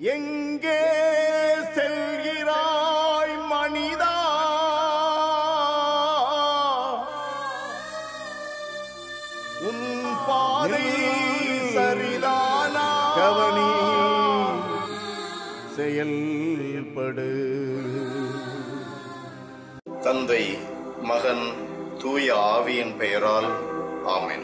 எங்கே செல்கிறாய் மனிதா உன் பாதை சரிதானா கவனி செயல்படு தந்தை மகன் தூய ஆவியின் பெயரால் ஆமென்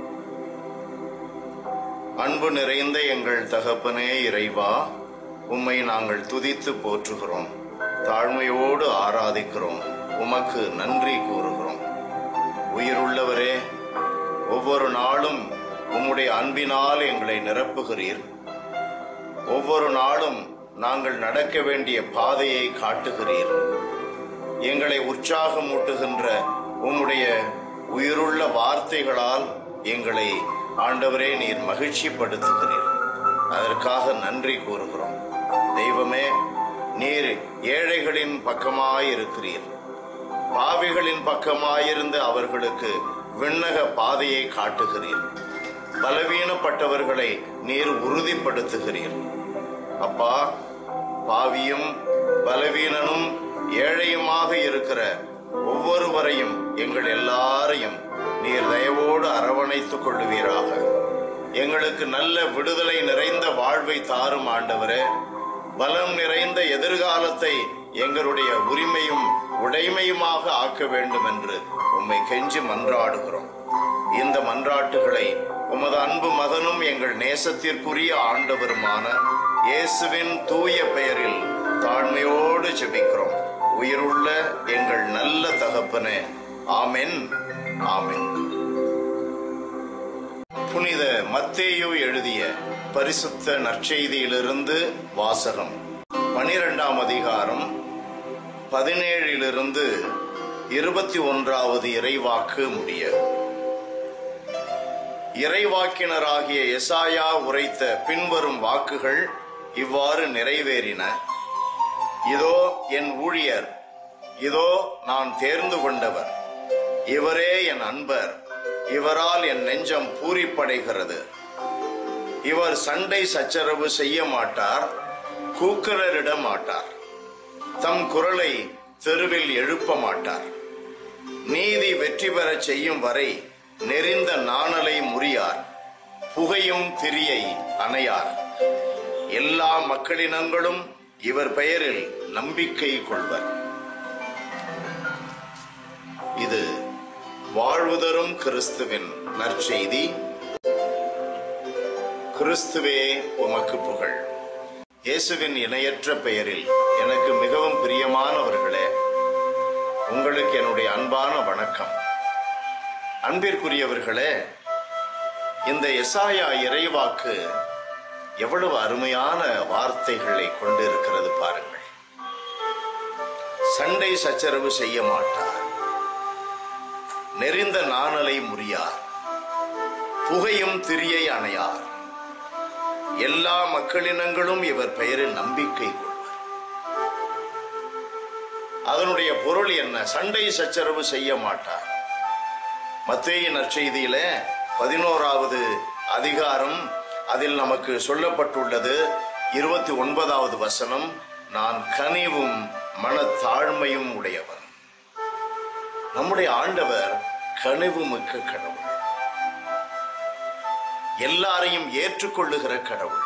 அன்பு நிறைந்த எங்கள் தகப்பனே இறைவா உம்மை நாங்கள் துதித்து போற்றுகிறோம் தாழ்மையோடு ஆராதிக்கிறோம் உமக்கு நன்றி கூறுகிறோம் உயிருள்ளவரே ஒவ்வொரு நாளும் உம்முடைய அன்பினால் எங்களை நிரப்புகிறீர் ஒவ்வொரு நாளும் நாங்கள் நடக்க வேண்டிய பாதையை காட்டுகிறீர் எங்களை உற்சாகமூட்டுகின்ற உம்முடைய உயிருள்ள வார்த்தைகளால் எங்களை ஆண்டவரே நீர் மகிழ்ச்சிப்படுத்துகிறீர் அதற்காக நன்றி கூறுகிறோம் தெய்வமே நீர் ஏழைகளின் பக்கமாயிருக்கிறீர் பாவிகளின் பக்கமாயிருந்து அவர்களுக்கு விண்ணக பாதையை காட்டுகிறீர் பலவீனப்பட்டவர்களை நீர் உறுதிப்படுத்துகிறீர் அப்பா பாவியும் பலவீனனும் ஏழையுமாக இருக்கிற ஒவ்வொருவரையும் எங்கள் எல்லாரையும் நீர் தயவோடு அரவணைத்துக் கொள்ளுவீராக எங்களுக்கு நல்ல விடுதலை நிறைந்த வாழ்வை தாரும் ஆண்டவரே பலம் நிறைந்த எதிர்காலத்தை எங்களுடைய உரிமையும் உடைமையுமாக ஆக்க வேண்டும் என்று உம்மை கெஞ்சி மன்றாடுகிறோம் இந்த மன்றாட்டுகளை உமது அன்பு மகனும் எங்கள் நேசத்திற்குரிய ஆண்டவருமான இயேசுவின் தூய பெயரில் தாழ்மையோடு ஜெபிக்கிறோம் உயிருள்ள எங்கள் நல்ல தகப்பனே ஆமென் ஆமென் புனித மத்தேயு எழுதிய பரிசுத்த நற்செய்தியிலிருந்து வாசகம் பனிரெண்டாம் அதிகாரம் பதினேழிலிருந்து இருபத்தி ஒன்றாவது இறைவாக்கு முடிய இறைவாக்கினராகிய எசாயா உரைத்த பின்வரும் வாக்குகள் இவ்வாறு நிறைவேறின இதோ என் ஊழியர் இதோ நான் தேர்ந்து கொண்டவர் இவரே என் அன்பர் இவரால் என் நெஞ்சம் பூரிப்படைகிறது இவர் சண்டை சச்சரவு செய்ய மாட்டார் கூக்குரலிட மாட்டார் தம் குரலை தெருவில் எழுப்ப மாட்டார் நீதி வெற்றி பெறச் செய்யும் வரை நெறிந்த நாணலை முறியார் புகையும் திரியை அணையார் எல்லா மக்களினங்களும் இவர் பெயரில் நம்பிக்கை கொள்வர் இது வாழ்வு தரும் கிறிஸ்துவின் நற்செய்தி கிறிஸ்துவே உமக்கு புகழ் இயேசுவின் இணையற்ற பெயரில் எனக்கு மிகவும் பிரியமானவர்களே உங்களுக்கு என்னுடைய அன்பான வணக்கம் அன்பிற்குரியவர்களே இந்த எசாயா இறைவாக்கு எவ்வளவு அருமையான வார்த்தைகளை கொண்டிருக்கிறது பாருங்கள் சண்டை சச்சரவு செய்ய மாட்டார் நெறிந்த நாணலை முறியார் புகையும் திரியை அணையார் எல்லா மக்களினங்களும் இவர் பெயரில் நம்பிக்கை கொள்வர் அதனுடைய பொருள் என்ன சண்டை சச்சரவு செய்ய மாட்டார் மத்தேய நற்செய்தியில பதினோராவது அதிகாரம் அதில் நமக்கு சொல்லப்பட்டுள்ளது இருபத்தி ஒன்பதாவது வசனம் நான் கனிவும் மனத்தாழ்மையும் உடையவன் நம்முடைய ஆண்டவர் கனிவு மிக்க கடவுள் எல்லாரையும் ஏற்றுக்கொள்ளுகிற கடவுள்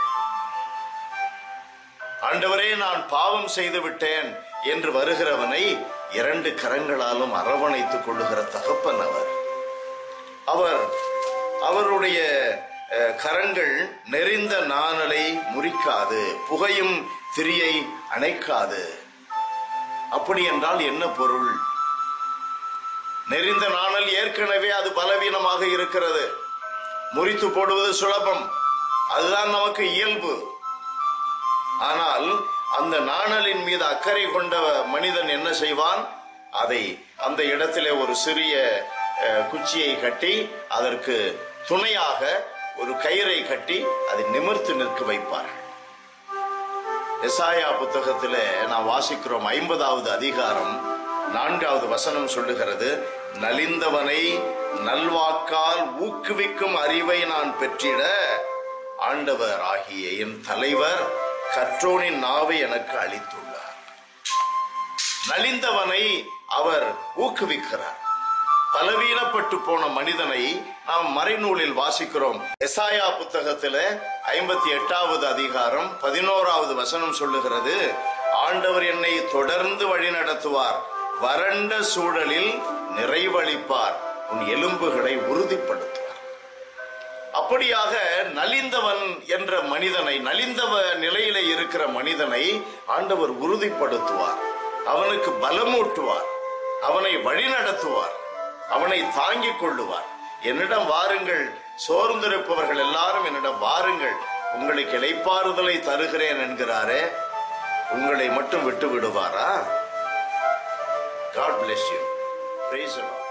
ஆண்டவரே நான் பாவம் செய்து விட்டேன் என்று வருகிறவனை இரண்டு கரங்களாலும் அரவணைத்துக் கொள்ளுகிற தகப்பன் அவர் அவர் அவருடைய அஹ், கரங்கள் நெறிந்த நாணலை முறிக்காது புகையும் திரியை அணைக்காது அப்படி என்றால் என்ன பொருள் நெறிந்த நாணல் ஏற்கனவே அது பலவீனமாக இருக்கிறது முறித்து போடுவது சுலபம் அதுதான் நமக்கு இயல்பு ஆனால் அந்த நாணலின் மீது அக்கறை கொண்ட மனிதன் என்ன செய்வான் அதை அந்த இடத்திலே ஒரு சிறிய அஹ், குச்சியை கட்டி அதற்கு துணையாக ஒரு கயிறை கட்டி அதை நிமிர்த்து நிற்க வைப்பார்கள் எசாயா புத்தகத்திலே நான் வாசிக்கிறோம் ஐம்பதாவது அதிகாரம் நான்காவது வசனம் சொல்லுகிறது நலிந்தவனை நல்வாக்கால் ஊக்குவிக்கும் அறிவை நான் பெற்றிட ஆண்டவர் ஆகிய என் தலைவர் கற்றோனின் நாவை எனக்கு அளித்துள்ளார் நலிந்தவனை அவர் ஊக்குவிக்கிறார் பலவீனப்பட்டு போன மனிதனை நாம் மறைநூலில் வாசிக்கிறோம் எசாயா புத்தகத்தில ஐம்பத்தி எட்டாவது அதிகாரம் பதினோராவது வசனம் சொல்லுகிறது ஆண்டவர் என்னை தொடர்ந்து வழி நடத்துவார் வறண்ட சூழலில் நிறைவளிப்பார் உன் எலும்புகளை உறுதிப்படுத்துவார் அப்படியாக நலிந்தவன் என்ற மனிதனை நலிந்தவ நிலையில இருக்கிற மனிதனை ஆண்டவர் உறுதிப்படுத்துவார் அவனுக்கு பலமூட்டுவார் அவனை வழிநடத்துவார் அவனை தாங்கிக் கொள்ளுவார் என்னிடம் வாருங்கள் சோர்ந்திருப்பவர்கள் எல்லாரும் என்னிடம் வாருங்கள் உங்களுக்கு இளைப்பாறுதலை தருகிறேன் என்கிறாரே உங்களை மட்டும் விட்டு விடுவாரா காட் பிளஸ் யூ பிரைஸ்